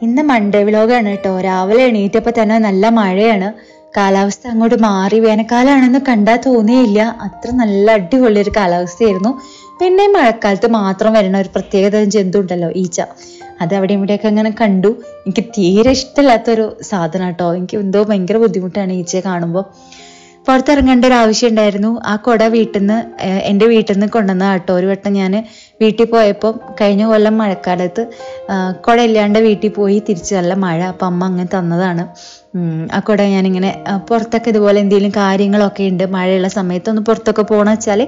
ഇന്ന് മൺഡേ വ്ലോഗാണ് കേട്ടോ രാവിലെ എണീറ്റപ്പോൾ തന്നെ നല്ല മഴയാണ് കാലാവസ്ഥ അങ്ങോട്ട് മാറി വേനൽക്കാലാണെന്ന് കണ്ടാൽ തോന്നിയില്ല അത്ര നല്ല അടിപൊളി ഒരു കാലാവസ്ഥയായിരുന്നു പിന്നെ മഴക്കാലത്ത് മാത്രം വരുന്ന ഒരു പ്രത്യേകത ജന്തു ഉണ്ടല്ലോ ഈച്ച അത് അവിടെ ഇവിടെയൊക്കെ അങ്ങനെ കണ്ടു എനിക്ക് തീരെ ഇഷ്ടമില്ലാത്തൊരു സാധനം കേട്ടോ എനിക്ക് എന്തോ ഭയങ്കര ബുദ്ധിമുട്ടാണ് ഈച്ചയെ കാണുമ്പോൾ പുറത്തിറങ്ങേണ്ട ഒരു ആവശ്യം ഉണ്ടായിരുന്നു ആ കുട വീട്ടിൽ നിന്ന് എൻ്റെ വീട്ടിൽ നിന്ന് കൊണ്ടുവന്ന കേട്ടോ ഒരു വട്ടം ഞാൻ വീട്ടിൽ പോയപ്പോൾ കഴിഞ്ഞ കൊല്ലം മഴക്കാലത്ത് ആ, കുട ഇല്ലാണ്ട് വീട്ടിൽ പോയി തിരിച്ച് നല്ല മഴ അപ്പം അമ്മ അങ്ങനെ തന്നതാണ് ഉം, ആ കുട ഞാനിങ്ങനെ ആ, പുറത്തൊക്കെ ഇതുപോലെ എന്തെങ്കിലും കാര്യങ്ങളൊക്കെ ഉണ്ട് മഴയുള്ള സമയത്ത് ഒന്ന് പുറത്തൊക്കെ പോകണം വെച്ചാൽ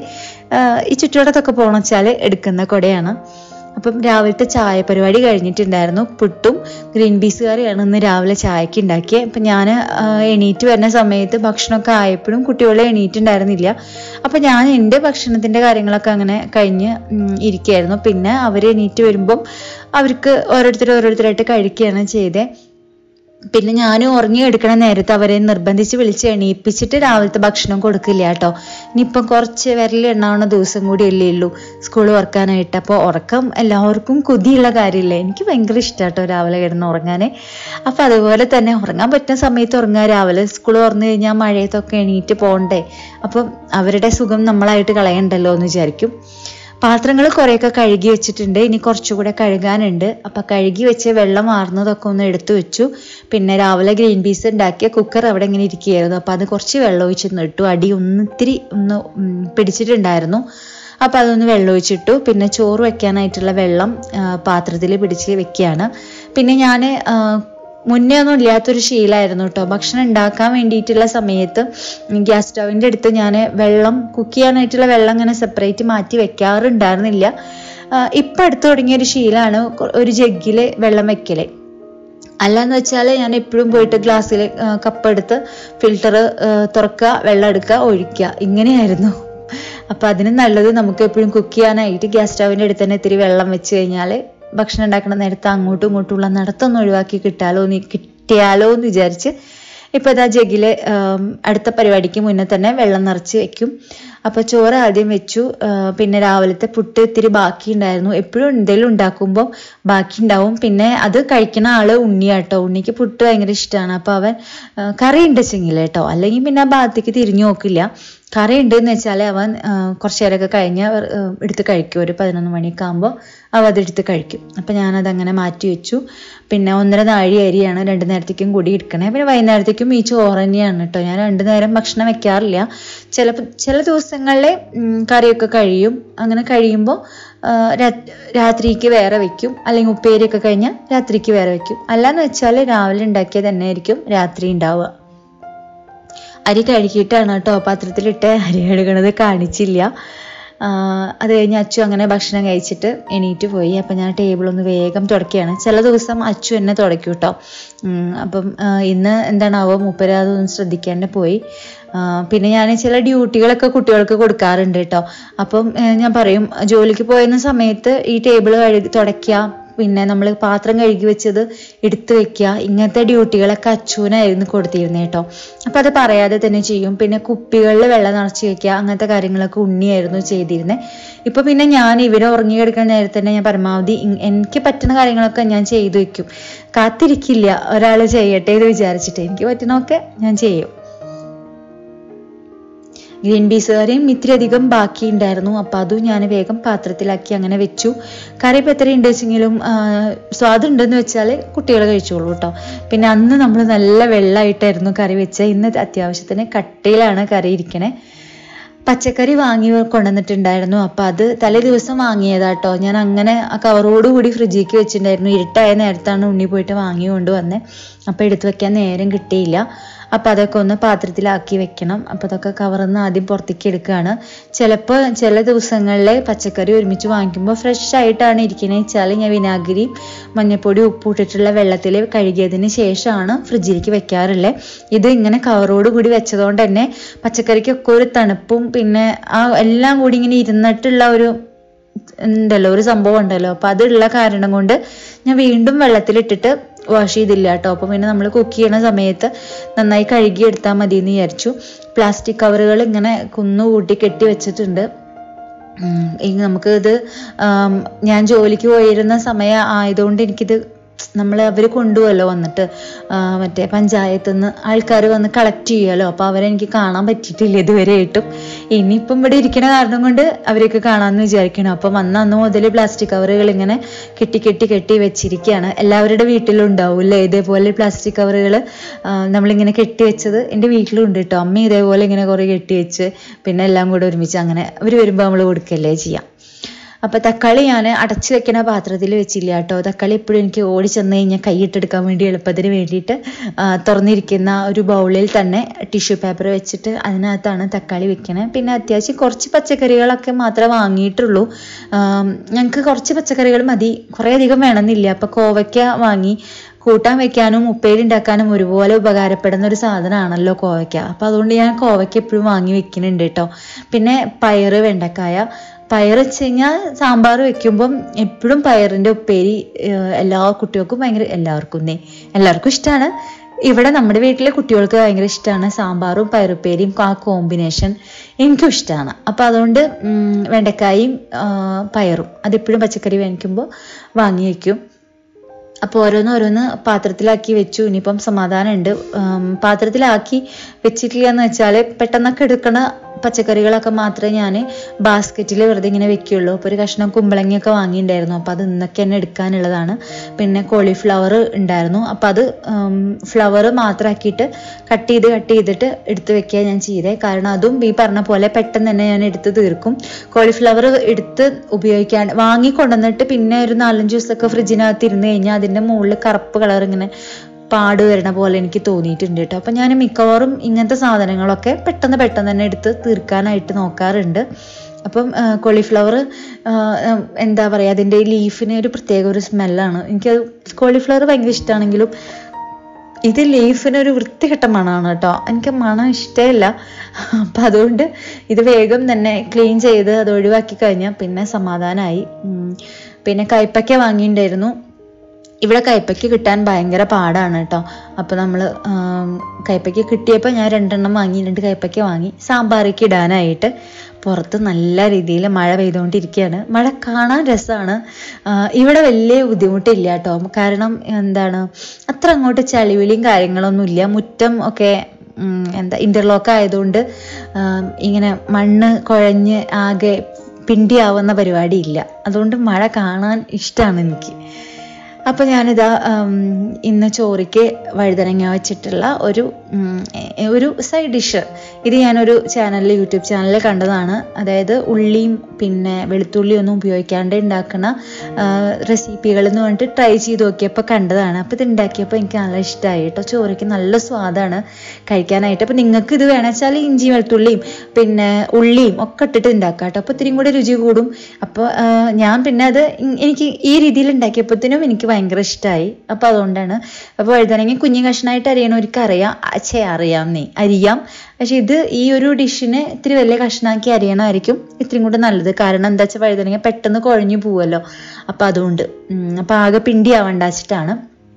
ഈ ചുറ്റുവട്ടത്തൊക്കെ പോകണം വെച്ചാൽ എടുക്കുന്ന കുടയാണ് അപ്പം രാവിലത്തെ ചായ പരിപാടി കഴിഞ്ഞിട്ടുണ്ടായിരുന്നു പുട്ടും ഗ്രീൻ പീസ് കറിയാണ് ഇന്ന് രാവിലെ ചായക്ക് ഉണ്ടാക്കിയത് അപ്പം ഞാൻ എണീറ്റ് വരുന്ന സമയത്ത് ഭക്ഷണമൊക്കെ ആയപ്പോഴും കുട്ടികളെ എണീറ്റുണ്ടായിരുന്നില്ല അപ്പം ഞാൻ എൻ്റെ ഭക്ഷണത്തിൻ്റെ കാര്യങ്ങളൊക്കെ അങ്ങനെ കഴിഞ്ഞ് ഉം, ഇരിക്കുകയായിരുന്നു പിന്നെ അവർ എണീറ്റ് വരുമ്പം അവർക്ക് ഓരോരുത്തർ ഓരോരുത്തരായിട്ട് കഴിക്കുകയാണ് ചെയ്തത് പിന്നെ ഞാനും ഉറങ്ങി എടുക്കണ നേരത്ത് അവരെ നിർബന്ധിച്ച് വിളിച്ച് എണീപ്പിച്ചിട്ട് രാവിലത്തെ ഭക്ഷണം കൊടുക്കില്ല കേട്ടോ ഇനിയിപ്പം കുറച്ച് വിരൽ എണ്ണാവുന്ന ദിവസം കൂടി അല്ലേ ഉള്ളൂ സ്കൂൾ തുറക്കാനായിട്ട് അപ്പോൾ ഉറക്കം എല്ലാവർക്കും കൊതിയുള്ള കാര്യമില്ലേ എനിക്ക് ഭയങ്കര ഇഷ്ടമാട്ടോ രാവിലെ കിടന്ന് ഉറങ്ങാൻ അപ്പം അതുപോലെ തന്നെ ഉറങ്ങാൻ പറ്റുന്ന സമയത്ത് ഉറങ്ങുക രാവിലെ സ്കൂൾ തുറന്നു കഴിഞ്ഞാൽ മഴയത്തൊക്കെ എണീറ്റ് പോകണ്ടേ അപ്പം അവരുടെ സുഖം നമ്മളായിട്ട് കളയണ്ടല്ലോ എന്ന് വിചാരിക്കും പാത്രങ്ങൾ കുറേയൊക്കെ കഴുകി വെച്ചിട്ടുണ്ട് ഇനി കുറച്ചുകൂടെ കഴുകാനുണ്ട് അപ്പൊ കഴുകി വെച്ച് വെള്ളം മാറുന്നതൊക്കെ ഒന്ന് എടുത്തു വെച്ചു പിന്നെ രാവിലെ ഗ്രീൻ പീസ് ഉണ്ടാക്കിയ കുക്കർ അവിടെ ഇങ്ങനെ ഇരിക്കുകയായിരുന്നു അപ്പൊ അത് കുറച്ച് വെള്ളം ഒഴിച്ച് ഇട്ടു അടി ഒന്ന് ഇത്തിരി ഒന്ന് ഉം, പിടിച്ചിട്ടുണ്ടായിരുന്നു അപ്പൊ അതൊന്ന് വെള്ളം ഒഴിച്ചിട്ടു പിന്നെ ചോറ് വെക്കാനായിട്ടുള്ള വെള്ളം പാത്രത്തിൽ പിടിച്ച് വെക്കുകയാണ് പിന്നെ ഞാൻ മുന്നേ ഒന്നും ഇല്ലാത്തൊരു ശീലമായിരുന്നു കേട്ടോ ഭക്ഷണം ഉണ്ടാക്കാൻ വേണ്ടിയിട്ടുള്ള സമയത്ത് ഗ്യാസ് സ്റ്റവിൻ്റെ അടുത്ത് ഞാൻ വെള്ളം കുക്ക് ചെയ്യാനായിട്ടുള്ള വെള്ളം അങ്ങനെ സെപ്പറേറ്റ് മാറ്റി വെക്കാറുണ്ടായിരുന്നില്ല ആഹ് ഇപ്പം അടുത്ത് തുടങ്ങിയ ഒരു ശീലമാണ് ഒരു ജഗ്ഗിൽ വെള്ളം വെക്കല് അല്ലാന്ന് വെച്ചാൽ ഞാൻ എപ്പോഴും പോയിട്ട് ഗ്ലാസ്സിൽ കപ്പ് എടുത്ത് ഫിൽറ്റർ തുറക്കുക വെള്ളം എടുക്കുക ഒഴിക്കുക ഇങ്ങനെയായിരുന്നു അപ്പൊ അതിന് നല്ലത് നമുക്ക് എപ്പോഴും കുക്ക് ചെയ്യാനായിട്ട് ഗ്യാസ് സ്റ്റവിൻ്റെ അടുത്ത് തന്നെ ഇത്തിരി വെള്ളം വെച്ച് കഴിഞ്ഞാൽ ഭക്ഷണം ഉണ്ടാക്കുന്ന നേരത്ത് അങ്ങോട്ടും ഇങ്ങോട്ടും ഉള്ള നടത്തൊന്ന് ഒഴിവാക്കി കിട്ടാലോ എന്ന് കിട്ടിയാലോ എന്ന് വിചാരിച്ച് ഇപ്പൊ ഇതാ ജഗില് അടുത്ത പരിപാടിക്ക് മുന്നേ തന്നെ വെള്ളം നിറച്ച് വെക്കും അപ്പൊ ചോറ് ആദ്യം വെച്ചു ആ, പിന്നെ രാവിലത്തെ പുട്ട് ഇത്തിരി ബാക്കി ഉണ്ടായിരുന്നു എപ്പോഴും എന്തെങ്കിലും ഉണ്ടാക്കുമ്പോൾ ബാക്കി ഉണ്ടാവും പിന്നെ അത് കഴിക്കുന്ന ആള് ഉണ്ണിയാട്ടോ ഉണ്ണിക്ക് പുട്ട് ഭയങ്കര ഇഷ്ടമാണ് അപ്പൊ അവൻ ആ, കറി ഉണ്ടെച്ചെങ്കിൽ കേട്ടോ അല്ലെങ്കിൽ പിന്നെ ആ ഭാഗത്തേക്ക് തിരിഞ്ഞു നോക്കില്ല കറി ഉണ്ടെന്ന് വെച്ചാൽ അവൻ ആ, കുറച്ച് നേരമൊക്കെ കഴിഞ്ഞ് അവർ, ആ, എടുത്ത് കഴിക്കും ഒരു പതിനൊന്ന് മണിയൊക്കെ ആകുമ്പോൾ അവ അതെടുത്ത് കഴിക്കും അപ്പം ഞാനത് അങ്ങനെ മാറ്റി വെച്ചു പിന്നെ ഒന്നര നാഴി അരിയാണ് രണ്ട് നേരത്തേക്കും കൂടി എടുക്കണേ പിന്നെ വൈകുന്നേരത്തേക്കും ഈ ചോറ് തന്നെയാണ് കേട്ടോ ഞാൻ രണ്ടു നേരം ഭക്ഷണം വെക്കാറില്ല ചില ചില ദിവസങ്ങളിൽ ഉം, കറിയൊക്കെ കഴിയും അങ്ങനെ കഴിയുമ്പോൾ രാത്രിക്ക് വേറെ വെക്കും അല്ലെങ്കിൽ ഉപ്പേരിയൊക്കെ കഴിഞ്ഞാൽ രാത്രിക്ക് വേറെ വെക്കും അല്ലാന്ന് വെച്ചാൽ രാവിലെ ഉണ്ടാക്കിയത് തന്നെ ആയിരിക്കും രാത്രി ഉണ്ടാവുക അരി കഴുകിയിട്ടാണ് കേട്ടോ പാത്രത്തിലിട്ട് അരി കഴുകണത് കാണിച്ചില്ല ആ, അത് കഴിഞ്ഞ് അച്ചു അങ്ങനെ ഭക്ഷണം കഴിച്ചിട്ട് എണീറ്റ് പോയി അപ്പം ഞാൻ ടേബിൾ ഒന്ന് വേഗം തുടക്കുകയാണ് ചില ദിവസം അച്ചു എന്നെ തുടയ്ക്കും കേട്ടോ ഉം, അപ്പം ആ, ഇന്ന് എന്താണാവോ മൂപ്പര് അതൊന്നും ശ്രദ്ധിക്കാണ്ട് പോയി ആ, പിന്നെ ഞാൻ ചില ഡ്യൂട്ടികളൊക്കെ കുട്ടികൾക്ക് കൊടുക്കാറുണ്ട് കേട്ടോ അപ്പം ഏ, ഞാൻ പറയും ജോലിക്ക് പോയിരുന്ന സമയത്ത് ഈ ടേബിൾ കഴുകി തുടയ്ക്കുക പിന്നെ നമ്മൾ പാത്രം കഴുകി വെച്ചത് എടുത്തു വെക്കുക ഇങ്ങനത്തെ ഡ്യൂട്ടികളൊക്കെ അച്ഛനായിരുന്നു കൊടുത്തിരുന്നത് കേട്ടോ അപ്പൊ അത് പറയാതെ തന്നെ ചെയ്യും പിന്നെ കുപ്പികളിൽ വെള്ളം നിറച്ച് വെക്കുക അങ്ങനത്തെ കാര്യങ്ങളൊക്കെ ഉണ്ണിയായിരുന്നു ചെയ്തിരുന്നത് ഇപ്പൊ പിന്നെ ഞാൻ ഇവരെ ഉറങ്ങി കിടക്കുന്ന നേരത്തെ തന്നെ ഞാൻ പരമാവധി ഇ- എനിക്ക് പറ്റുന്ന കാര്യങ്ങളൊക്കെ ഞാൻ ചെയ്തു വെക്കും കാത്തിരിക്കില്ല ഒരാൾ ചെയ്യട്ടെ എന്ന് വിചാരിച്ചിട്ട് എനിക്ക് പറ്റുന്നതൊക്കെ ഞാൻ ചെയ്യും ഗ്രീൻ പീസ് കറിയും ഇത്തിരി അധികം ബാക്കി ഉണ്ടായിരുന്നു അപ്പൊ അതും ഞാൻ വേഗം പാത്രത്തിലാക്കി അങ്ങനെ വെച്ചു കറി ഇപ്പൊ എത്ര ഉണ്ട് വെച്ചെങ്കിലും സ്വാദ് ഉണ്ടെന്ന് വെച്ചാൽ കുട്ടികൾ കഴിച്ചോളൂ കേട്ടോ പിന്നെ അന്ന് നമ്മൾ നല്ല വെള്ളമായിട്ടായിരുന്നു കറി വെച്ചത് ഇന്ന് അത്യാവശ്യത്തിന് കട്ടിയിലാണ് കറി ഇരിക്കണേ പച്ചക്കറി വാങ്ങി കൊണ്ടുവന്നിട്ടുണ്ടായിരുന്നു അപ്പൊ അത് തലേ ദിവസം വാങ്ങിയതാട്ടോ ഞാൻ അങ്ങനെ ആ കവറോട് കൂടി ഫ്രിഡ്ജിലേക്ക് വെച്ചിട്ടുണ്ടായിരുന്നു ഇരുട്ടായ നേരത്താണ് ഉണ്ണി പോയിട്ട് വാങ്ങി കൊണ്ടുവന്നേ അപ്പൊ എടുത്തു വെക്കാൻ നേരം കിട്ടിയില്ല അപ്പൊ അതൊക്കെ ഒന്ന് പാത്രത്തിലാക്കി വെക്കണം അപ്പൊ അതൊക്കെ കവറിന്ന് ആദ്യം പുറത്തേക്ക് എടുക്കുകയാണ് ചിലപ്പോൾ ചില ദിവസങ്ങളിൽ പച്ചക്കറി ഒരുമിച്ച് വാങ്ങിക്കുമ്പോൾ ഫ്രഷ് ആയിട്ടാണ് ഇരിക്കുന്നത് വെച്ചാൽ ഞാൻ വിനാഗിരി മഞ്ഞപ്പൊടി ഉപ്പ് ഇട്ടിട്ടുള്ള വെള്ളത്തിൽ കഴുകിയതിന് ശേഷമാണ് ഫ്രിഡ്ജിലേക്ക് വെക്കാറുള്ളത് ഇത് ഇങ്ങനെ കവറോട് കൂടി വെച്ചതുകൊണ്ട് തന്നെ പച്ചക്കറിക്കൊക്കെ ഒരു തണുപ്പും പിന്നെ ആ എല്ലാം കൂടി ഇങ്ങനെ ഇരുന്നിട്ടുള്ള ഒരു ഉണ്ടല്ലോ ഒരു സംഭവം ഉണ്ടല്ലോ അപ്പൊ അതുള്ള കാരണം കൊണ്ട് ഞാൻ വീണ്ടും വെള്ളത്തിലിട്ടിട്ട് വാഷ് ചെയ്തില്ല കേട്ടോ അപ്പൊ പിന്നെ നമ്മൾ കുക്ക് ചെയ്യണ സമയത്ത് നന്നായി കഴുകി എടുത്താൽ മതി എന്ന് വിചാരിച്ചു പ്ലാസ്റ്റിക് കവറുകൾ ഇങ്ങനെ കുന്നുകൂട്ടി കെട്ടി വെച്ചിട്ടുണ്ട് ഉം, ഇനി നമുക്ക് ഇത് ആം, ഞാൻ ജോലിക്ക് പോയിരുന്ന സമയം ആയതുകൊണ്ട് എനിക്കിത് നമ്മൾ അവർ കൊണ്ടുപോകല്ലോ വന്നിട്ട് ആ, മറ്റേ പഞ്ചായത്തിൽ നിന്ന് ആൾക്കാർ വന്ന് കളക്ട് ചെയ്യുമല്ലോ അപ്പോൾ അവരെ എനിക്ക് കാണാൻ പറ്റിയിട്ടില്ല ഇതുവരെയായിട്ടും ഇനിയിപ്പം ഇവിടെ ഇരിക്കുന്ന കാരണം കൊണ്ട് അവരെയൊക്കെ കാണാമെന്ന് വിചാരിക്കണം അപ്പം അന്ന് അന്ന് മുതൽ പ്ലാസ്റ്റിക് കവറുകൾ ഇങ്ങനെ കെട്ടി കെട്ടി കെട്ടി വെച്ചിരിക്കുകയാണ് എല്ലാവരുടെ വീട്ടിലും ഉണ്ടാവില്ലേ ഇതേപോലെ പ്ലാസ്റ്റിക് കവറുകൾ നമ്മളിങ്ങനെ കെട്ടി വെച്ചത് എൻ്റെ വീട്ടിലും ഉണ്ട് കേട്ടോ അമ്മ ഇതേപോലെ ഇങ്ങനെ കുറേ കെട്ടി വെച്ച് പിന്നെ എല്ലാം കൂടെ ഒരുമിച്ച് അങ്ങനെ അവർ വരുമ്പോൾ നമ്മൾ കൊടുക്കല്ലേ ചെയ്യാം അപ്പൊ തക്കാളി ഞാൻ അടച്ചു വെക്കുന്ന പാത്രത്തിൽ വെച്ചില്ല കേട്ടോ തക്കാളി എപ്പോഴും എനിക്ക് ഓടി ചെന്ന് കഴിഞ്ഞാൽ കൈയിട്ടെടുക്കാൻ വേണ്ടി എളുപ്പത്തിന് വേണ്ടിയിട്ട് ആ, തുറന്നിരിക്കുന്ന ഒരു ബൗളിൽ തന്നെ ടിഷ്യൂ പേപ്പർ വെച്ചിട്ട് അതിനകത്താണ് തക്കാളി വെക്കണേ പിന്നെ അത്യാവശ്യം കുറച്ച് പച്ചക്കറികളൊക്കെ മാത്രമേ വാങ്ങിയിട്ടുള്ളൂ ഞങ്ങൾക്ക് കുറച്ച് പച്ചക്കറികൾ മതി കുറേ അധികം വേണമെന്നില്ല അപ്പൊ കോവയ്ക്ക വാങ്ങി കൂട്ടാൻ വെക്കാനും ഉപ്പേരി ഉണ്ടാക്കാനും ഒരുപോലെ ഉപകാരപ്പെടുന്ന ഒരു സാധനമാണല്ലോ കോവയ്ക്ക അപ്പൊ അതുകൊണ്ട് ഞാൻ കോവയ്ക്ക എപ്പോഴും വാങ്ങി വെക്കുന്നുണ്ട് കേട്ടോ പിന്നെ പയറ് വെണ്ടക്കായ പയർ വെച്ച് കഴിഞ്ഞാൽ സാമ്പാർ വെക്കുമ്പം എപ്പോഴും പയറിന്റെ ഉപ്പേരി ഏഹ് എല്ലാ കുട്ടികൾക്കും ഭയങ്കര എല്ലാവർക്കും നേ എല്ലാവർക്കും ഇഷ്ടമാണ് ഇവിടെ നമ്മുടെ വീട്ടിലെ കുട്ടികൾക്ക് ഭയങ്കര ഇഷ്ടമാണ് സാമ്പാറും പയറുപ്പേരിയും ആ കോമ്പിനേഷൻ എനിക്കും ഇഷ്ടമാണ് അപ്പം അതുകൊണ്ട് ഉം, വെണ്ടക്കായും ആ, പയറും അതെപ്പോഴും പച്ചക്കറി വാങ്ങിക്കുമ്പോൾ വാങ്ങി വയ്ക്കും അപ്പോൾ ഓരോന്ന് ഓരോന്ന് പാത്രത്തിലാക്കി വെച്ചു ഇനിയിപ്പം സമാധാനമുണ്ട് ഉം, പാത്രത്തിലാക്കി വെച്ചിട്ടില്ല എന്ന് വെച്ചാൽ പെട്ടെന്നൊക്കെ എടുക്കണ പച്ചക്കറികളൊക്കെ മാത്രമേ ഞാൻ ബാസ്ക്കറ്റിൽ വെറുതെ ഇങ്ങനെ വെക്കുകയുള്ളൂ അപ്പോൾ ഒരു കഷ്ണം കുമ്പളങ്ങയൊക്കെ വാങ്ങിയിട്ടുണ്ടായിരുന്നു അപ്പോൾ അത് ഇന്നൊക്കെ തന്നെ എടുക്കാനുള്ളതാണ് പിന്നെ കോളിഫ്ലവർ ഉണ്ടായിരുന്നു അപ്പോൾ അത് ഫ്ലവർ മാത്രമാക്കിയിട്ട് കട്ട് ചെയ്ത് കട്ട് ചെയ്തിട്ട് എടുത്ത് വെക്കുക ഞാൻ ചെയ്തേ കാരണം അതും ഈ പറഞ്ഞ പോലെ പെട്ടെന്ന് തന്നെ ഞാൻ എടുത്ത് തീർക്കും കോളിഫ്ലവർ എടുത്ത് ഉപയോഗിക്കാൻ വാങ്ങി കൊണ്ടുവന്നിട്ട് പിന്നെ ഒരു നാലഞ്ച് ദിവസമൊക്കെ ഫ്രിഡ്ജിനകത്ത് ഇരുന്ന് കഴിഞ്ഞാൽ അതിൻ്റെ മുകളിൽ കറുപ്പ് കളർ ഇങ്ങനെ പാട് വരണ പോലെ എനിക്ക് തോന്നിയിട്ടുണ്ട് കേട്ടോ അപ്പം ഞാൻ മിക്കവാറും ഇങ്ങനത്തെ സാധനങ്ങളൊക്കെ പെട്ടെന്ന് പെട്ടെന്ന് തന്നെ എടുത്ത് തീർക്കാനായിട്ട് നോക്കാറുണ്ട് അപ്പം കോളിഫ്ലവർ എന്താ പറയുക അതിൻ്റെ ഈ ലീഫിന് ഒരു പ്രത്യേക ഒരു സ്മെല്ലാണ് എനിക്ക് കോളിഫ്ലവർ ഭയങ്കര ഇഷ്ടമാണെങ്കിലും ഇത് ലീഫിന് ഒരു വൃത്തികെട്ട മണമാണ് കേട്ടോ എനിക്ക് മണം ഇഷ്ടമില്ല അപ്പം അതുകൊണ്ട് ഇത് വേഗം തന്നെ ക്ലീൻ ചെയ്ത് അത് ഒഴിവാക്കി കഴിഞ്ഞാൽ പിന്നെ സമാധാനമായി ഉം. പിന്നെ കയ്പ്പയ്ക്ക വാങ്ങിയിട്ടുണ്ടായിരുന്നു ഇവിടെ കയ്പ്പയ്ക്ക് കിട്ടാൻ ഭയങ്കര പാടാണ് കേട്ടോ അപ്പോൾ നമ്മൾ കയ്പ്പയ്ക്ക് കിട്ടിയപ്പോൾ ഞാൻ രണ്ടെണ്ണം വാങ്ങി രണ്ട് കയ്പ്പയ്ക്ക വാങ്ങി സാമ്പാറിക്ക് ഇടാനായിട്ട് പുറത്ത് നല്ല രീതിയിൽ മഴ പെയ്തുകൊണ്ടിരിക്കുകയാണ് മഴ കാണാൻ രസമാണ് ഇവിടെ വലിയ ബുദ്ധിമുട്ടില്ല കേട്ടോ കാരണം എന്താണ് അത്ര അങ്ങോട്ട് ചളിവിളിയും കാര്യങ്ങളൊന്നും ഇല്ല മുറ്റം ഒക്കെ ഉം, എന്താ ഇന്റർലോക്ക് ആയതുകൊണ്ട് ആം, ഇങ്ങനെ മണ്ണ് കുഴഞ്ഞ് ആകെ പിണ്ടിയാവുന്ന പരിപാടി ഇല്ല അതുകൊണ്ട് മഴ കാണാൻ ഇഷ്ടമാണ് എനിക്ക് അപ്പോൾ ഞാനിതാ ഉം, ഇന്ന് ചോറിക്ക് വഴുതനങ്ങ വെച്ചിട്ടുള്ള ഒരു ഉം, എ- ഒരു സൈഡ് ഡിഷ് ഇത് ഞാനൊരു ചാനലിൽ യൂട്യൂബ് ചാനലിൽ കണ്ടതാണ് അതായത് ഉള്ളിയും പിന്നെ വെളുത്തുള്ളിയും ഒന്നും ഉപയോഗിക്കാണ്ട് ഉണ്ടാക്കുന്ന റെസിപ്പികൾ എന്ന് പറഞ്ഞിട്ട് ട്രൈ ചെയ്ത് നോക്കിയപ്പോൾ കണ്ടതാണ് അപ്പോൾ ഇത് ഉണ്ടാക്കിയപ്പോൾ എനിക്ക് നല്ല ഇഷ്ടമായി കേട്ടോ ചോറിക്ക് നല്ല സ്വാദാണ് കഴിക്കാനായിട്ട് അപ്പോൾ നിങ്ങൾക്ക് ഇത് വേണമെന്ന് വെച്ചാൽ ഇഞ്ചി വെളുത്തുള്ളിയും പിന്നെ ഉള്ളിയും ഒക്കെ ഇട്ടിട്ട് ഉണ്ടാക്കാം കേട്ടോ അപ്പോൾ ഇത്തിരിയും കൂടെ രുചി കൂടും അപ്പോൾ ഞാൻ പിന്നെ അത് ഇ- എനിക്ക് ഈ രീതിയിൽ ഉണ്ടാക്കിയപ്പോഴത്തേനും എനിക്ക് ഭയങ്കര ഇഷ്ടമായി അപ്പോൾ അതുകൊണ്ടാണ് അപ്പോൾ വഴുതനങ്ങ കുഞ്ഞു കഷ്ണമായിട്ട് അരിയണവർക്ക് അറിയാം അച്ഛേ അറിയാം നീ അരിയാം പക്ഷെ ഇത് ഈ ഒരു ഡിഷിന് ഇത്തിരി വലിയ കഷ്ണാക്കി അരിയണമായിരിക്കും ഇത്തിരിയും കൂടെ നല്ലത് കാരണം എന്താ വെച്ചാൽ വഴുതനങ്ങ പെട്ടെന്ന് കുഴഞ്ഞു പോവുമല്ലോ അപ്പോൾ അതുകൊണ്ട് ഉം, അപ്പോൾ ആകെ പിണ്ടി ആവണ്ട വെച്ചിട്ടാണ്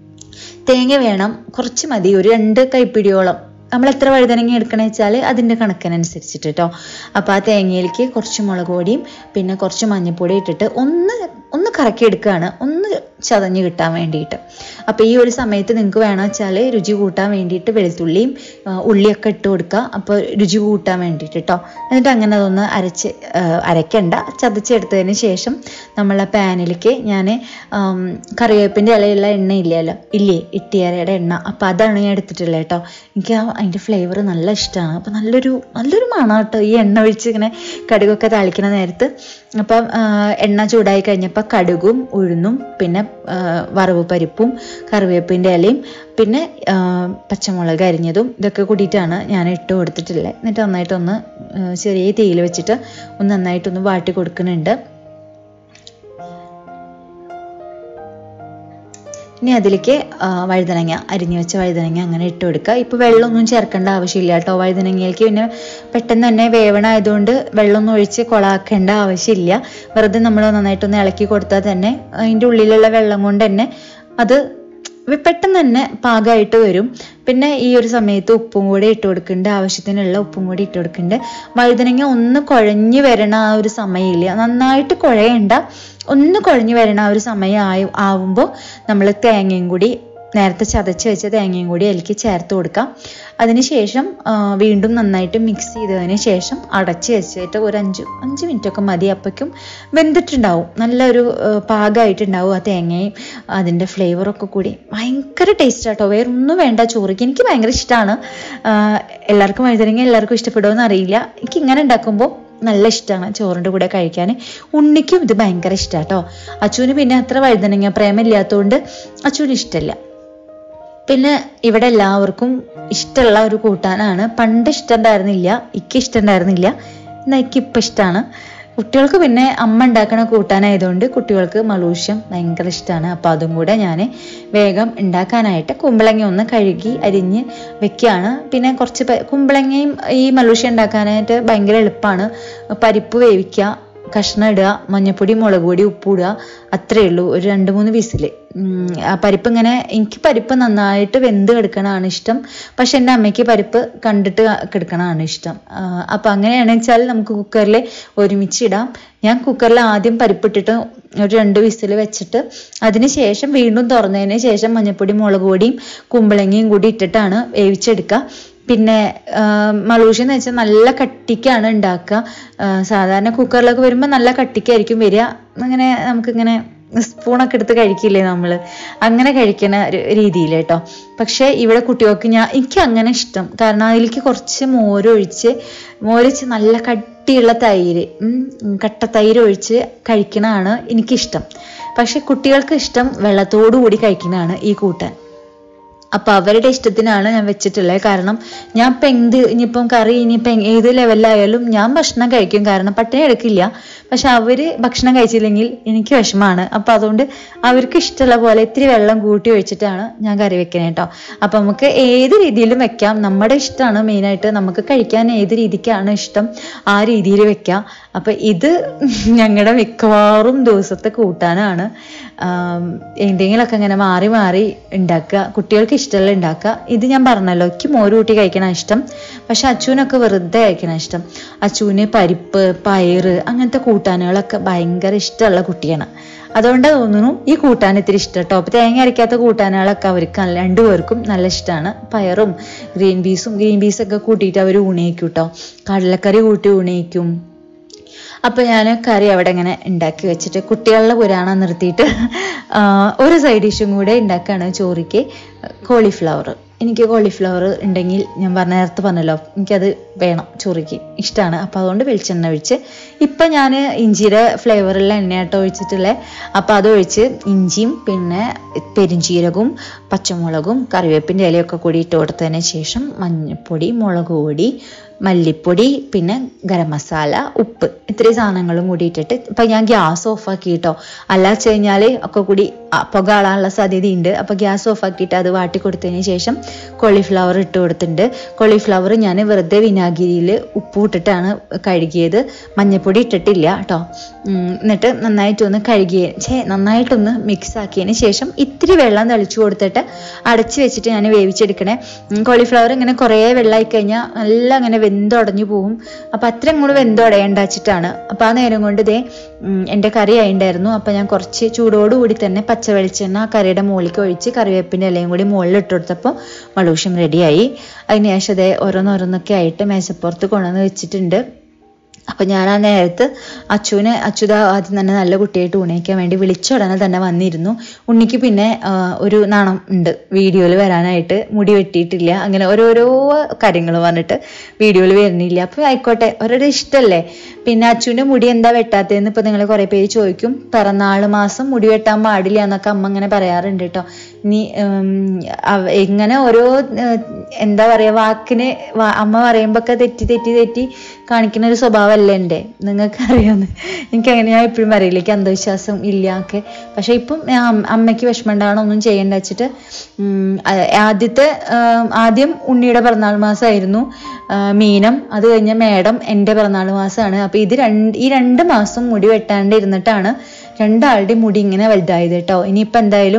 തേങ്ങ വേണം കുറച്ച് മതി ഒരു രണ്ട് കൈപ്പിടിയോളം നമ്മൾ എത്ര വഴുതനങ്ങ എടുക്കണ വെച്ചാൽ അതിൻ്റെ കണക്കിനനുസരിച്ചിട്ട് കേട്ടോ അപ്പോൾ ആ തേങ്ങയിലേക്ക് കുറച്ച് മുളക് പൊടിയും പിന്നെ കുറച്ച് മഞ്ഞൾപ്പൊടി ഇട്ടിട്ട് ഒന്ന് ഒന്ന് കറക്കി എടുക്കുകയാണ് ഒന്ന് ചതഞ്ഞ് കിട്ടാൻ വേണ്ടിയിട്ട് അപ്പോൾ ഈ ഒരു സമയത്ത് നിങ്ങൾക്ക് വേണം വെച്ചാൽ രുചി കൂട്ടാൻ വേണ്ടിയിട്ട് വെളുത്തുള്ളിയും ആ, ഉള്ളിയൊക്കെ ഇട്ട് കൊടുക്കുക അപ്പോൾ രുചി കൂട്ടാൻ വേണ്ടിയിട്ട് കേട്ടോ എന്നിട്ട് അങ്ങനെ അതൊന്ന് അരച്ച് ആ, അരയ്ക്കണ്ട ചതച്ചെടുത്തതിന് ശേഷം നമ്മളെ പാനിലേക്ക് ഞാൻ കറിവേപ്പിൻ്റെ ഇലയുള്ള എണ്ണ ഇല്ലല്ലോ ഇല്ലേ ഇട്ടിയറയുടെ എണ്ണ അപ്പോൾ അതാണ് ഞാൻ എടുത്തിട്ടുള്ളത് കേട്ടോ എനിക്ക് ആ അതിൻ്റെ ഫ്ലേവർ നല്ല ഇഷ്ടമാണ് അപ്പോൾ നല്ലൊരു നല്ലൊരു മണം കേട്ടോ ഈ എണ്ണ ഒഴിച്ച് ഇങ്ങനെ കടുകൊക്കെ താളിക്കുന്ന നേരത്ത് അപ്പം ആ, എണ്ണ ചൂടായി കഴിഞ്ഞപ്പോൾ കടുകും ഉഴുന്നും പിന്നെ ആ, വറവ് പരിപ്പും കറിവേപ്പിൻ്റെ ഇലയും പിന്നെ ആ, പച്ചമുളക് അരിഞ്ഞതും ഇതൊക്കെ കൂടിയിട്ടാണ് ഞാൻ ഇട്ട് കൊടുത്തിട്ടുള്ളത് എന്നിട്ട് നന്നായിട്ടൊന്ന് ആ, ചെറിയ തീയിൽ വെച്ചിട്ട് ഒന്ന് നന്നായിട്ടൊന്ന് വാട്ടി കൊടുക്കുന്നുണ്ട് ഇനി അതിലേക്ക് ആ, വഴുതനങ്ങ അരിഞ്ഞു വെച്ച വഴുതനങ്ങ അങ്ങനെ ഇട്ട് കൊടുക്കുക ഇപ്പോൾ വെള്ളമൊന്നും ചേർക്കേണ്ട ആവശ്യമില്ല കേട്ടോ വഴുതനങ്ങയിലേക്ക് പിന്നെ പെട്ടെന്ന് തന്നെ വേവണമായതുകൊണ്ട് വെള്ളമൊന്നും ഒഴിച്ച് കൊളാക്കേണ്ട ആവശ്യമില്ല വെറുതെ നമ്മൾ നന്നായിട്ടൊന്ന് ഇളക്കി കൊടുത്താൽ തന്നെ അതിൻ്റെ ഉള്ളിലുള്ള വെള്ളം കൊണ്ട് തന്നെ അത് വെ- പെട്ടെന്ന് തന്നെ പാകമായിട്ട് വരും പിന്നെ ഈ ഒരു സമയത്ത് ഉപ്പും കൂടി ഇട്ട് കൊടുക്കുന്നുണ്ട് ആവശ്യത്തിനുള്ള ഉപ്പും കൂടി ഇട്ട് കൊടുക്കുന്നുണ്ട് വഴുതനങ്ങ ഒന്ന് കുഴഞ്ഞു വരണ ആ ഒരു സമയമില്ല നന്നായിട്ട് കുഴയണ്ട ഒന്ന് കുഴഞ്ഞു വരണ ആ ഒരു സമയം ആയി ആവുമ്പോൾ നമ്മൾ തേങ്ങയും കൂടി നേരത്തെ ചതച്ച് വെച്ച തേങ്ങയും കൂടി അതിലേക്ക് ചേർത്ത് കൊടുക്കാം അതിനുശേഷം ആ, വീണ്ടും നന്നായിട്ട് മിക്സ് ചെയ്തതിന് ശേഷം അടച്ച് വെച്ചിട്ട് ഒരു അഞ്ച് അഞ്ച് മിനിറ്റ് ഒക്കെ മതി അപ്പോഴേക്കും വെന്തിട്ടുണ്ടാവും നല്ലൊരു ആ, പാകമായിട്ടുണ്ടാവും ആ തേങ്ങയും അതിൻ്റെ ഫ്ലേവറൊക്കെ കൂടി ഭയങ്കര ടേസ്റ്റ് ആട്ടോ വേറെ ഒന്നും വേണ്ട ചോറിക്ക് എനിക്ക് ഭയങ്കര ഇഷ്ടമാണ് എല്ലാവർക്കും വഴുതനങ്ങ എല്ലാവർക്കും ഇഷ്ടപ്പെടുമെന്ന് അറിയില്ല എനിക്ക് ഇങ്ങനെ ഉണ്ടാക്കുമ്പോൾ നല്ല ഇഷ്ടമാണ് ചോറിൻ്റെ കൂടെ കഴിക്കാൻ ഉണ്ണിക്കും ഇത് ഭയങ്കര ഇഷ്ടാട്ടോ അച്ചുവിന് പിന്നെ അത്ര വഴുതനങ്ങ പ്രേമില്ലാത്തതുകൊണ്ട് അച്ചുവിന് ഇഷ്ടമല്ല പിന്നെ ഇവിടെ എല്ലാവർക്കും ഇഷ്ടമുള്ള ഒരു കൂട്ടാനാണ് പണ്ട് ഇഷ്ടമുണ്ടായിരുന്നില്ല ഇക്ക് ഇഷ്ടമുണ്ടായിരുന്നില്ല എന്നാൽ എനിക്ക് ഇപ്പം ഇഷ്ടമാണ് കുട്ടികൾക്ക് പിന്നെ അമ്മ ഉണ്ടാക്കണ കൂട്ടാനായതുകൊണ്ട് കുട്ടികൾക്ക് മലൂഷ്യം ഭയങ്കര ഇഷ്ടമാണ് അപ്പോൾ അതും കൂടെ ഞാൻ വേഗം ഉണ്ടാക്കാനായിട്ട് കുമ്പളങ്ങ ഒന്ന് കഴുകി അരിഞ്ഞ് വെക്കുകയാണ് പിന്നെ കുറച്ച് പ- കുമ്പളങ്ങയും ഈ മലൂഷ്യം ഉണ്ടാക്കാനായിട്ട് ഭയങ്കര എളുപ്പമാണ് പരിപ്പ് വേവിക്കുക കഷ്ണം ഇടുക മഞ്ഞപ്പൊടി മുളക് പൊടി ഉപ്പ് ഇടുക അത്രേ ഉള്ളൂ ഒരു രണ്ട് മൂന്ന് വിസില് ഉം, ആ പരിപ്പ് ഇങ്ങനെ എനിക്ക് പരിപ്പ് നന്നായിട്ട് വെന്ത് കിടക്കണതാണ് ഇഷ്ടം പക്ഷെ എൻ്റെ അമ്മയ്ക്ക് പരിപ്പ് കണ്ടിട്ട് കിടക്കണതാണ് ഇഷ്ടം ആ, അപ്പൊ അങ്ങനെയാണെന്ന് വെച്ചാൽ നമുക്ക് കുക്കറിൽ ഒരുമിച്ച് ഇടാം ഞാൻ കുക്കറിൽ ആദ്യം പരിപ്പിട്ടിട്ട് ഒരു രണ്ട് വിസിൽ വെച്ചിട്ട് അതിന് ശേഷം വീണ്ടും തുറന്നതിന് ശേഷം മഞ്ഞപ്പൊടി മുളക് പൊടിയും കുമ്പളങ്ങയും കൂടി ഇട്ടിട്ടാണ് വേവിച്ചെടുക്കുക പിന്നെ മലൂഷി എന്ന് വെച്ചാൽ നല്ല കട്ടിക്കാണ് ഉണ്ടാക്കുക ആ, സാധാരണ കുക്കറിലൊക്കെ വരുമ്പോൾ നല്ല കട്ടിക്കായിരിക്കും വരിക അങ്ങനെ നമുക്കിങ്ങനെ സ്പൂണൊക്കെ എടുത്ത് കഴിക്കില്ലേ നമ്മൾ അങ്ങനെ കഴിക്കുന്ന ഒരു രീതിയിൽ കേട്ടോ പക്ഷേ ഇവിടെ കുട്ടികൾക്ക് ഞാൻ എനിക്ക് അങ്ങനെ ഇഷ്ടം കാരണം അതിലേക്ക് കുറച്ച് മോരൊഴിച്ച് മോരൊഴിച്ച് നല്ല കട്ടിയുള്ള തൈര് ഉം, കട്ട തൈര് ഒഴിച്ച് കഴിക്കണതാണ് എനിക്കിഷ്ടം പക്ഷെ കുട്ടികൾക്ക് ഇഷ്ടം വെള്ളത്തോടു കൂടി കഴിക്കുന്നതാണ് ഈ കൂട്ടാൻ അപ്പൊ അവരുടെ ഇഷ്ടത്തിനാണ് ഞാൻ വെച്ചിട്ടുള്ളത് കാരണം ഞാൻ ഇപ്പൊ എന്ത് ഇനിയിപ്പം കറി ഇനിയിപ്പം എങ് ഏത് ലെവലിലായാലും ഞാൻ ഭക്ഷണം കഴിക്കും കാരണം പട്ടിണി എടുക്കില്ല പക്ഷെ അവര് ഭക്ഷണം കഴിച്ചില്ലെങ്കിൽ എനിക്ക് വിഷമാണ് അപ്പൊ അതുകൊണ്ട് അവർക്ക് ഇഷ്ടമുള്ള പോലെ ഇത്തിരി വെള്ളം കൂട്ടി ഒഴിച്ചിട്ടാണ് ഞാൻ കറി വെക്കുന്നത് കേട്ടോ അപ്പൊ നമുക്ക് ഏത് രീതിയിലും വെക്കാം നമ്മുടെ ഇഷ്ടമാണ് മെയിനായിട്ട് നമുക്ക് കഴിക്കാൻ ഏത് രീതിക്കാണ് ഇഷ്ടം ആ രീതിയിൽ വെക്കാം അപ്പൊ ഇത് ഞങ്ങളുടെ മിക്കവാറും ദിവസത്തെ കൂട്ടാനാണ് ആം, എന്തെങ്കിലുമൊക്കെ ഇങ്ങനെ മാറി മാറി ഉണ്ടാക്കുക കുട്ടികൾക്ക് ഇഷ്ടമുള്ള ഉണ്ടാക്കുക ഇത് ഞാൻ പറഞ്ഞല്ലോ എനിക്ക് മോര് കൂട്ടി കഴിക്കണ ഇഷ്ടം പക്ഷെ അച്ചുവിനൊക്കെ വെറുതെ കഴിക്കണ ഇഷ്ടം അച്ചുവിന് പരിപ്പ് പയറ് അങ്ങനത്തെ കൂട്ടാനുകളൊക്കെ ഭയങ്കര ഇഷ്ടമുള്ള കുട്ടിയാണ് അതുകൊണ്ട് തോന്നുന്നു ഈ കൂട്ടാൻ ഇത്തിരി ഇഷ്ടം കേട്ടോ അപ്പൊ തേങ്ങ അരയ്ക്കാത്ത കൂട്ടാനുകളൊക്കെ അവർക്ക് നല്ല- രണ്ടുപേർക്കും നല്ല ഇഷ്ടമാണ് പയറും ഗ്രീൻ പീസും ഗ്രീൻ പീസൊക്കെ കൂട്ടിയിട്ട് അവർ ഊണയിക്കും കേട്ടോ കടലക്കറി കൂട്ടി ഊണയിക്കും അപ്പൊ ഞാൻ കറി അവിടെ ഇങ്ങനെ ഉണ്ടാക്കി വെച്ചിട്ട് കുട്ടികളുടെ പുരാണം നിർത്തിയിട്ട് ആ, ഒരു സൈഡ് ഡിഷും കൂടെ ഉണ്ടാക്കുകയാണ് ചോറിക്ക് കോളിഫ്ലവർ എനിക്ക് കോളിഫ്ലവർ ഉണ്ടെങ്കിൽ ഞാൻ പറഞ്ഞ നേരത്തെ പറഞ്ഞല്ലോ എനിക്കത് വേണം ചോറിക്ക് ഇഷ്ടമാണ് അപ്പോൾ അതുകൊണ്ട് വെളിച്ചെണ്ണ ഒഴിച്ച് ഇപ്പം ഞാൻ ഇഞ്ചിയുടെ ഫ്ലേവറുള്ള എണ്ണയാട്ടോ ഒഴിച്ചിട്ടുള്ളത് അപ്പോൾ അത് ഒഴിച്ച് ഇഞ്ചിയും പിന്നെ പെരുംജീരകവും പച്ചമുളകും കറിവേപ്പിൻ്റെ ഇലയൊക്കെ കൂടി ഇട്ട് കൊടുത്തതിന് ശേഷം മഞ്ഞൾപ്പൊടി മുളക് പൊടി മല്ലിപ്പൊടി പിന്നെ ഗരം മസാല ഉപ്പ് ഇത്രയും സാധനങ്ങളും കൂടി ഇട്ടിട്ട് ഇപ്പൊ ഞാൻ ഗ്യാസ് ഓഫ് ആക്കി കേട്ടോ അല്ല വെച്ച് കഴിഞ്ഞാല് ഒക്കെ കൂടി ആ, പുക ആളാനുള്ള സാധ്യതയുണ്ട് അപ്പൊ ഗ്യാസ് ഓഫ് ആക്കിയിട്ട് അത് വാട്ടി കൊടുത്തതിന് ശേഷം കോളിഫ്ലവർ ഇട്ട് കൊടുത്തിട്ടുണ്ട് കോളിഫ്ലവർ ഞാൻ വെറുതെ വിനാഗിരിയിൽ ഉപ്പ് ഇട്ടിട്ടാണ് കഴുകിയത് മഞ്ഞൾപ്പൊടി ഇട്ടിട്ടില്ല കേട്ടോ ഉം, എന്നിട്ട് നന്നായിട്ടൊന്ന് കഴുകി ഛേ നന്നായിട്ടൊന്ന് മിക്സ് ആക്കിയതിന് ശേഷം ഇത്തിരി വെള്ളം തളിച്ചു കൊടുത്തിട്ട് അടച്ചു വെച്ചിട്ട് ഞാൻ വേവിച്ചെടുക്കണേ കോളിഫ്ലവർ ഇങ്ങനെ കുറേ വെള്ളമായി കഴിഞ്ഞാൽ നല്ല അങ്ങനെ വെന്തുടഞ്ഞു പോകും അപ്പൊ അത്രയും കൂടെ വെന്തുടയേണ്ട വെച്ചിട്ടാണ് അപ്പൊ ആ നേരം കൊണ്ട് ഇതേ ഉം, എൻ്റെ കറി ആയിണ്ടായിരുന്നു അപ്പൊ ഞാൻ കുറച്ച് ചൂടോടുകൂടി തന്നെ പച്ച വെളിച്ചെണ്ണ ആ കറിയുടെ മുകളിലേക്ക് ഒഴിച്ച് കറിവേപ്പിൻ്റെ ഇലയും കൂടി മുകളിൽ ഇട്ട് കൊടുത്തപ്പോൾ മലൂഷ്യം റെഡിയായി അതിന് ശേഷം അതേ ഓരോന്നോരോന്നൊക്കെ ആയിട്ട് മേശപ്പുറത്ത് കൊണ്ടുവന്ന് വെച്ചിട്ടുണ്ട് അപ്പൊ ഞാൻ ആ നേരത്ത് അച്ചുവിനെ അച്യുത ആദ്യം തന്നെ നല്ല കുട്ടിയായിട്ട് ഉണയിക്കാൻ വേണ്ടി വിളിച്ച ഉടനെ തന്നെ വന്നിരുന്നു ഉണ്ണിക്ക് പിന്നെ ആ, ഒരു നാണം ഉണ്ട് വീഡിയോയിൽ വരാനായിട്ട് മുടി വെട്ടിയിട്ടില്ല അങ്ങനെ ഓരോരോ കാര്യങ്ങൾ പറഞ്ഞിട്ട് വീഡിയോയിൽ വരുന്നില്ല അപ്പൊ ആയിക്കോട്ടെ ഓരോരോ ഇഷ്ടല്ലേ പിന്നെ അച്ചുവിന്റെ മുടി എന്താ വെട്ടാത്തതെന്ന് ഇപ്പൊ നിങ്ങൾ കുറെ പേര് ചോദിക്കും പിറന്നാള് മാസം മുടി വെട്ടാൻ പാടില്ല എന്നൊക്കെ അമ്മ ഇങ്ങനെ പറയാറുണ്ട് കേട്ടോ നീ ഉം, അവ- ഇങ്ങനെ ഓരോ ഏർ, എന്താ പറയാ വാക്കിന് വാ- അമ്മ പറയുമ്പോ തെറ്റി തെറ്റി തെറ്റി കാണിക്കുന്ന ഒരു സ്വഭാവമല്ല എൻ്റെ നിങ്ങൾക്ക് അറിയാമെന്ന് എനിക്ക് അങ്ങനെ ഞാൻ എപ്പോഴും പറയില്ല എനിക്ക് അന്ധവിശ്വാസം ഇല്ല ഒക്കെ പക്ഷെ ഇപ്പം ഞാൻ അമ്മ- അമ്മയ്ക്ക് വിഷമം ഉണ്ടാവണം ഒന്നും ചെയ്യണ്ട വെച്ചിട്ട് ഉം, ആ- ആദ്യത്തെ ആം, ആദ്യം ഉണ്ണിയുടെ പിറന്നാൾ മാസമായിരുന്നു ആ, മീനം അത് കഴിഞ്ഞ മേഡം എൻ്റെ പിറന്നാൾ മാസമാണ് അപ്പൊ ഇത് രണ്ട് ഈ രണ്ട് മാസം മുടി വെട്ടാണ്ട് ഇരുന്നിട്ടാണ് രണ്ടാളുടെയും മുടി ഇങ്ങനെ വലുതായത് കേട്ടോ ഇനിയിപ്പോൾ എന്തായാലും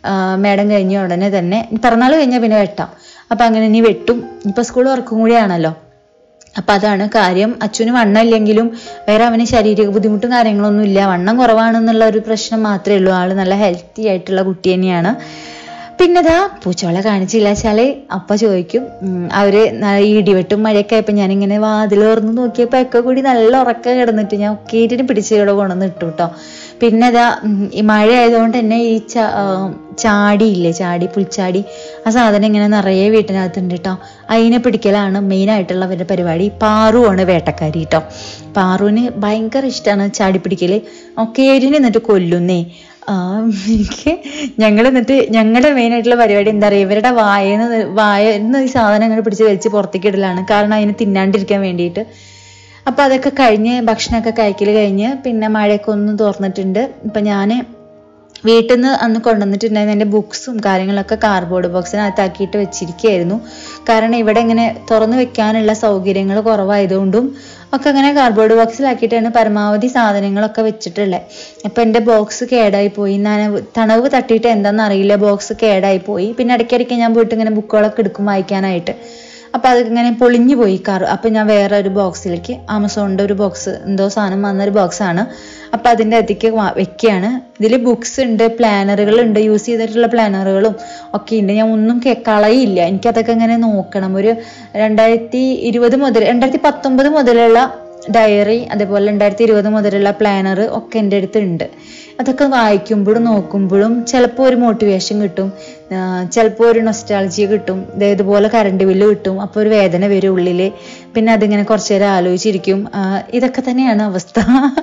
മേടം കഴിഞ്ഞ ഉടനെ തന്നെ പിറന്നാൾ കഴിഞ്ഞാൽ പിന്നെ വെട്ടാം അപ്പം അങ്ങനെ ഇനി വെട്ടും ഇപ്പം സ്കൂൾ ഉറക്കും കൂടിയാണല്ലോ അപ്പം അതാണ് കാര്യം അച്ഛന് വണ്ണം ഇല്ലെങ്കിലും വേറെ അവന് ശാരീരിക ബുദ്ധിമുട്ടും കാര്യങ്ങളൊന്നും ഇല്ല വണ്ണം കുറവാണെന്നുള്ള ഒരു പ്രശ്നം മാത്രമേ ഉള്ളൂ ആള് നല്ല ഹെൽത്തി ആയിട്ടുള്ള കുട്ടി തന്നെയാണ് പിന്നെ ദാ പൂച്ചോളെ കാണിച്ചില്ല വെച്ചാല് അപ്പ ചോദിക്കും ഉം, അവര് ന- ഈ ഇടിവെട്ടും മഴയൊക്കെ ആയപ്പോ ഞാനിങ്ങനെ വാതിൽ തുറന്ന് നോക്കിയപ്പോ ഒക്കെ കൂടി നല്ല ഉറക്കം കിടന്നിട്ട് ഞാൻ ഒക്കേറ്റിന് പിടിച്ച് ഇവിടെ കൊണ്ടുവന്ന് ഇട്ടു കേട്ടോ പിന്നെ ഇതാ ഉം, ഈ മഴ ആയതുകൊണ്ട് തന്നെ ഈ ച- ആ, ചാടിയില്ലേ ചാടി പുൽച്ചാടി ആ സാധനം ഇങ്ങനെ നിറയെ വീട്ടിനകത്തുണ്ട് കേട്ടോ അതിനെ പിടിക്കലാണ് മെയിൻ ആയിട്ടുള്ള അവരുടെ പരിപാടി പാറുവാണ് വേട്ടക്കാരി കേട്ടോ പാറുവിന് ഭയങ്കര ഇഷ്ടമാണ് ചാടി പിടിക്കല് ഒക്കേരിന് എന്നിട്ട് കൊല്ലുന്നേ ആ, എനിക്ക് ഞങ്ങൾ എന്നിട്ട് ഞങ്ങളുടെ മെയിൻ ആയിട്ടുള്ള പരിപാടി എന്താ പറയുക ഇവരുടെ വായന്ന് വായന്ന് ഈ സാധനം അങ്ങനെ പിടിച്ച് വലിച്ച് പുറത്തേക്ക് ഇടലാണ് കാരണം അതിന് തിന്നാണ്ടിരിക്കാൻ വേണ്ടിയിട്ട് അപ്പൊ അതൊക്കെ കഴിഞ്ഞ് ഭക്ഷണമൊക്കെ കഴിക്കൽ കഴിഞ്ഞ് പിന്നെ മഴയൊക്കെ ഒന്ന് തുറന്നിട്ടുണ്ട് ഇപ്പൊ ഞാൻ വീട്ടിൽ നിന്ന് അന്ന് കൊണ്ടുവന്നിട്ടുണ്ടായിരുന്ന എൻ്റെ ബുക്സും കാര്യങ്ങളൊക്കെ കാർഡ്ബോർഡ് ബോക്സിനകത്താക്കിയിട്ട് വെച്ചിരിക്കുകയായിരുന്നു കാരണം ഇവിടെ ഇങ്ങനെ തുറന്നു വെക്കാനുള്ള സൗകര്യങ്ങൾ കുറവായതുകൊണ്ടും ഒക്കെ അങ്ങനെ കാർഡ്ബോർഡ് ബോക്സിലാക്കിയിട്ടാണ് പരമാവധി സാധനങ്ങളൊക്കെ വെച്ചിട്ടുള്ളത് അപ്പൊ എൻ്റെ ബോക്സ് കേടായി പോയി നനവ് തണവ് തട്ടിയിട്ട് എന്താണെന്ന് അറിയില്ല ബോക്സ് കേടായി പോയി പിന്നെ ഇടയ്ക്കിടയ്ക്ക് ഞാൻ പോയിട്ട് ഇങ്ങനെ ബുക്കുകളൊക്കെ എടുക്കും വായിക്കാനായിട്ട് അപ്പൊ അത് ഇങ്ങനെ പൊളിഞ്ഞു പോയി കാർ അപ്പൊ ഞാൻ വേറെ ഒരു ബോക്സിലേക്ക് ആമസോണിന്റെ ഒരു ബോക്സ് എന്തോ സാധനം വന്ന ഒരു ബോക്സ് ആണ് അപ്പൊ അതിന്റെ അകത്തേക്ക് വാ- വെക്കുകയാണ് ഇതിൽ ബുക്സ് ഉണ്ട് പ്ലാനറുകൾ ഉണ്ട് യൂസ് ചെയ്തിട്ടുള്ള പ്ലാനറുകളും ഒക്കെ ഉണ്ട് ഞാൻ ഒന്നും കെ- കളയില്ല എനിക്കതൊക്കെ ഇങ്ങനെ നോക്കണം ഒരു രണ്ടായിരത്തി ഇരുപത് മുതൽ രണ്ടായിരത്തി പത്തൊമ്പത് മുതലുള്ള ഡയറി അതേപോലെ രണ്ടായിരത്തി ഇരുപത് മുതലുള്ള പ്ലാനർ ഒക്കെ എൻ്റെ അടുത്ത് ഉണ്ട് അതൊക്കെ വായിക്കുമ്പോഴും നോക്കുമ്പോഴും ചിലപ്പോൾ ഒരു മോട്ടിവേഷൻ കിട്ടും ചിലപ്പോൾ ഒരു നൊസ്റ്റാൾജിയ കിട്ടും ദേ ഇതുപോലെ കറണ്ട് ബില്ല് കിട്ടും അപ്പോൾ ഒരു വേദന വരും ഉള്ളില് പിന്നെ അതിങ്ങനെ കുറച്ചു നേരം ആലോചിച്ചിരിക്കും ആ, ഇതൊക്കെ തന്നെയാണ് അവസ്ഥ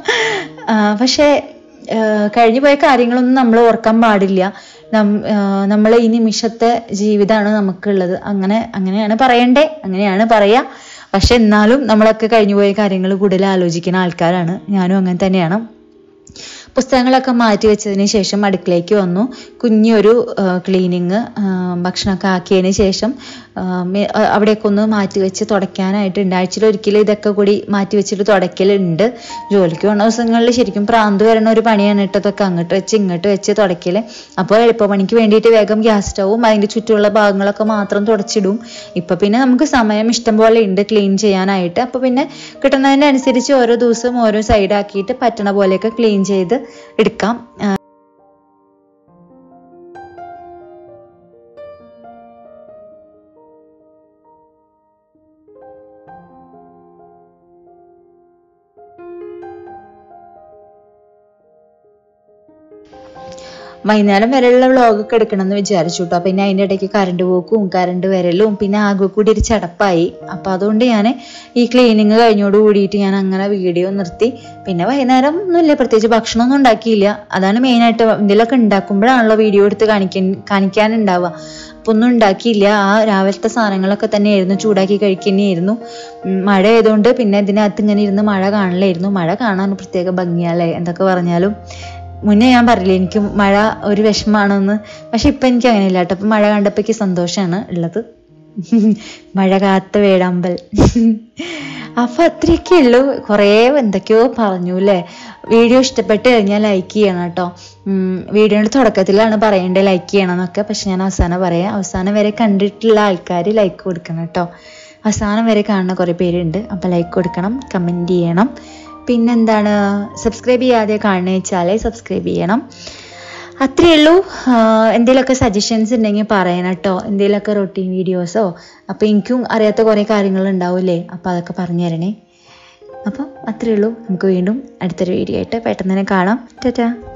ആ, പക്ഷേ ആ, കഴിഞ്ഞു പോയ കാര്യങ്ങളൊന്നും നമ്മൾ ഓർക്കാൻ പാടില്ല നമ്മൾ ഈ നിമിഷത്തെ ജീവിതമാണ് നമുക്കുള്ളത് അങ്ങനെ അങ്ങനെയാണ് പറയണ്ടേ അങ്ങനെയാണ് പറയാ പക്ഷെ എന്നാലും നമ്മളൊക്കെ കഴിഞ്ഞു പോയ കാര്യങ്ങൾ കൂടുതൽ ആലോചിക്കുന്ന ആൾക്കാരാണ് ഞാനും അങ്ങനെ തന്നെയാണ് പുസ്തകങ്ങളൊക്കെ മാറ്റി വെച്ചതിന് ശേഷം അടുക്കളയ്ക്ക് വന്നു കുഞ്ഞൊരു ക്ലീനിങ് ഭക്ഷണമൊക്കെ ആക്കിയതിന് ശേഷം ആ, മെ- ആ, അവിടെയൊക്കെ ഒന്ന് മാറ്റി വെച്ച് തുടയ്ക്കാനായിട്ടുണ്ട് ആഴ്ചയിൽ ഒരിക്കലും ഇതൊക്കെ കൂടി മാറ്റി വെച്ചിട്ട് തുടയ്ക്കലുണ്ട് ജോലിക്ക് പോകുന്ന ദിവസങ്ങളിൽ ശരിക്കും പ്രാന്ത് വരണ ഒരു പണിയാണ് ഇട്ടതൊക്കെ അങ്ങോട്ട് വെച്ച് ഇങ്ങോട്ട് വെച്ച് തുടയ്ക്കല് അപ്പോൾ എളുപ്പപ്പണിക്ക് വേണ്ടിയിട്ട് വേഗം ഗ്യാസ് സ്റ്റവും അതിൻ്റെ ചുറ്റുമുള്ള ഭാഗങ്ങളൊക്കെ മാത്രം തുടച്ചിടും ഇപ്പൊ പിന്നെ നമുക്ക് സമയം ഇഷ്ടം പോലെ ഉണ്ട് ക്ലീൻ ചെയ്യാനായിട്ട് അപ്പൊ പിന്നെ കിട്ടുന്നതിനനുസരിച്ച് ഓരോ ദിവസവും ഓരോ സൈഡാക്കിയിട്ട് പറ്റണ പോലെയൊക്കെ ക്ലീൻ ചെയ്ത് എടുക്കാം ആ, വൈകുന്നേരം വരെയുള്ള വ്ളോഗൊക്കെ എടുക്കണം എന്ന് വിചാരിച്ചു കേട്ടോ പിന്നെ അതിൻ്റെ ഇടയ്ക്ക് കറണ്ട് പോക്കും കറണ്ട് വരലും പിന്നെ ആകെ കൂടി ഒരു ചടപ്പായി അപ്പൊ അതുകൊണ്ട് ഞാൻ ഈ ക്ലീനിങ് കഴിഞ്ഞോട് കൂടിയിട്ട് ഞാൻ അങ്ങനെ വീഡിയോ നിർത്തി പിന്നെ വൈകുന്നേരം ഒന്നുമില്ല പ്രത്യേകിച്ച് ഭക്ഷണമൊന്നും ഉണ്ടാക്കിയില്ല അതാണ് മെയിനായിട്ട് എന്തെങ്കിലുമൊക്കെ ഉണ്ടാക്കുമ്പോഴാണല്ലോ വീഡിയോ എടുത്ത് കാണിക്കാൻ കാണിക്കാനുണ്ടാവുക അപ്പൊ ഒന്നും ഉണ്ടാക്കിയില്ല ആ രാവിലത്തെ സാധനങ്ങളൊക്കെ തന്നെയായിരുന്നു ചൂടാക്കി കഴിക്കുന്നതായിരുന്നു ഉം, മഴ ആയതുകൊണ്ട് പിന്നെ ഇതിനകത്ത് ഇങ്ങനെ ഇരുന്ന് മഴ കാണില്ലായിരുന്നു മഴ കാണാൻ പ്രത്യേക ഭംഗിയല്ലേ എന്തൊക്കെ പറഞ്ഞാലും മുന്നേ ഞാൻ പറഞ്ഞില്ലേ എനിക്ക് മഴ ഒരു വിഷമാണെന്ന് പക്ഷെ ഇപ്പൊ എനിക്ക് അങ്ങനെയില്ല കേട്ടോ ഇപ്പൊ മഴ കണ്ടപ്പോ എനിക്ക് സന്തോഷമാണ് ഉള്ളത് മഴ കാത്ത വേടാമ്പൽ അപ്പൊ അത്രയൊക്കെ ഉള്ളൂ കുറേ എന്തൊക്കെയോ പറഞ്ഞു അല്ലേ വീഡിയോ ഇഷ്ടപ്പെട്ട് കഴിഞ്ഞാൽ ലൈക്ക് ചെയ്യണം കേട്ടോ വീഡിയോയുടെ തുടക്കത്തിലാണ് പറയേണ്ടത് ലൈക്ക് ചെയ്യണം എന്നൊക്കെ പക്ഷെ ഞാൻ അവസാനം പറയാം അവസാനം വരെ കണ്ടിട്ടുള്ള ആൾക്കാർ ലൈക്ക് കൊടുക്കണം കേട്ടോ അവസാനം വരെ കാണുന്ന കുറേ പേരുണ്ട് അപ്പൊ ലൈക്ക് കൊടുക്കണം കമന്റ് ചെയ്യണം പിന്നെന്താണ് സബ്സ്ക്രൈബ് ചെയ്യാതെ കാണുന്ന വെച്ചാൽ സബ്സ്ക്രൈബ് ചെയ്യണം അത്രയേ ഉള്ളൂ ആഹ് എന്തെങ്കിലുമൊക്കെ സജഷൻസ് ഉണ്ടെങ്കിൽ പറയണം കേട്ടോ എന്തെങ്കിലുമൊക്കെ റൊട്ടീൻ വീഡിയോസോ അപ്പോൾ എനിക്കും അറിയാത്ത കുറേ കാര്യങ്ങൾ ഉണ്ടാവില്ലേ അപ്പോൾ അതൊക്കെ പറഞ്ഞു തരണേ അപ്പം അത്രയേ ഉള്ളൂ നമുക്ക് വീണ്ടും അടുത്തൊരു വീഡിയോ ആയിട്ട് പെട്ടെന്ന് തന്നെ കാണാം ടാറ്റാ